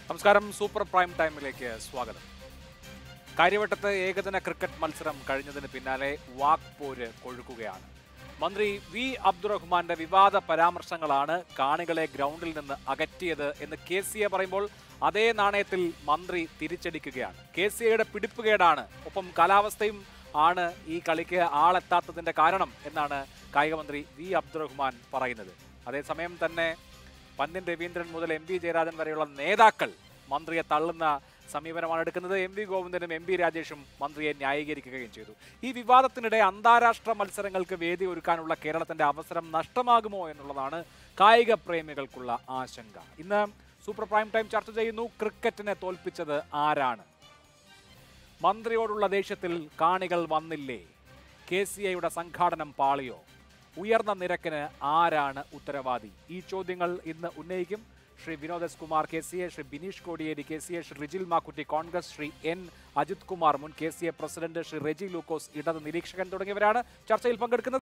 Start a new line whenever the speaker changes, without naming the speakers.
നമസ്കാരം super prime ടൈമിലേക്ക് സ്വാഗതം കാര്യവട്ടത്ത് ഏകദിന ക്രിക്കറ്റ് മത്സരം കഴിഞ്ഞതിന് പിന്നാലെ വാക്പോര് കൊഴുക്കുകയാണ് മന്ത്രി വി അബ്ദുറഹ്മാന്റെ വിവാദ പരാമർശങ്ങളാണ് കാണികളെ ഗ്രൗണ്ടിൽ നിന്ന് അകറ്റിയത് എന്ന് കെ സി എ പറയുമ്പോൾ അതേ നാണയത്തിൽ മന്ത്രി തിരിച്ചടിക്കുകയാണ് കെ സി എയുടെ പിടിപ്പുകേടാണ് ഒപ്പം കാലാവസ്ഥയും ആണ് ഈ കളിക്ക് ആളെത്താത്തതിന്റെ കാരണം എന്നാണ് കായികമന്ത്രി വി അബ്ദുറഹ്മാൻ പറയുന്നത് അതേസമയം തന്നെ പന്ന്യൻ രവീന്ദ്രൻ മുതൽ എം വി ജയരാജൻ വരെയുള്ള നേതാക്കൾ മന്ത്രിയെ തള്ളുന്ന സമീപനമാണ് എടുക്കുന്നത് എം വി ഗോവിന്ദനും എം വി രാജേഷും മന്ത്രിയെ ന്യായീകരിക്കുകയും ചെയ്തു ഈ വിവാദത്തിനിടെ അന്താരാഷ്ട്ര മത്സരങ്ങൾക്ക് വേദി ഒരുക്കാനുള്ള കേരളത്തിന്റെ അവസരം നഷ്ടമാകുമോ എന്നുള്ളതാണ് കായിക പ്രേമികൾക്കുള്ള ആശങ്ക ഇന്ന് സൂപ്പർ പ്രൈം ടൈം ചർച്ച ചെയ്യുന്നു ക്രിക്കറ്റിനെ തോൽപ്പിച്ചത് ആരാണ് മന്ത്രിയോടുള്ള ദേഷ്യത്തിൽ കാണികൾ വന്നില്ലേ കെ സി ഐയുടെ സംഘാടനം പാളിയോ ഉയർന്ന നിരക്കിന് ആരാണ് ഉത്തരവാദി ഈ ചോദ്യങ്ങൾ ഇന്ന് ഉന്നയിക്കും Shri Vinod S Kumar K C A Shri Bineesh Kodiyeri K C A Shri Rijil Makkutty Congress Shri N Ajith Kumar മുൻ K C A president Shri Reji Lukose ഇടത് നിരീക്ഷകൻ തുടങ്ങിയവരാണ് ചർച്ചയിൽ പങ്കെടുക്കുന്നത്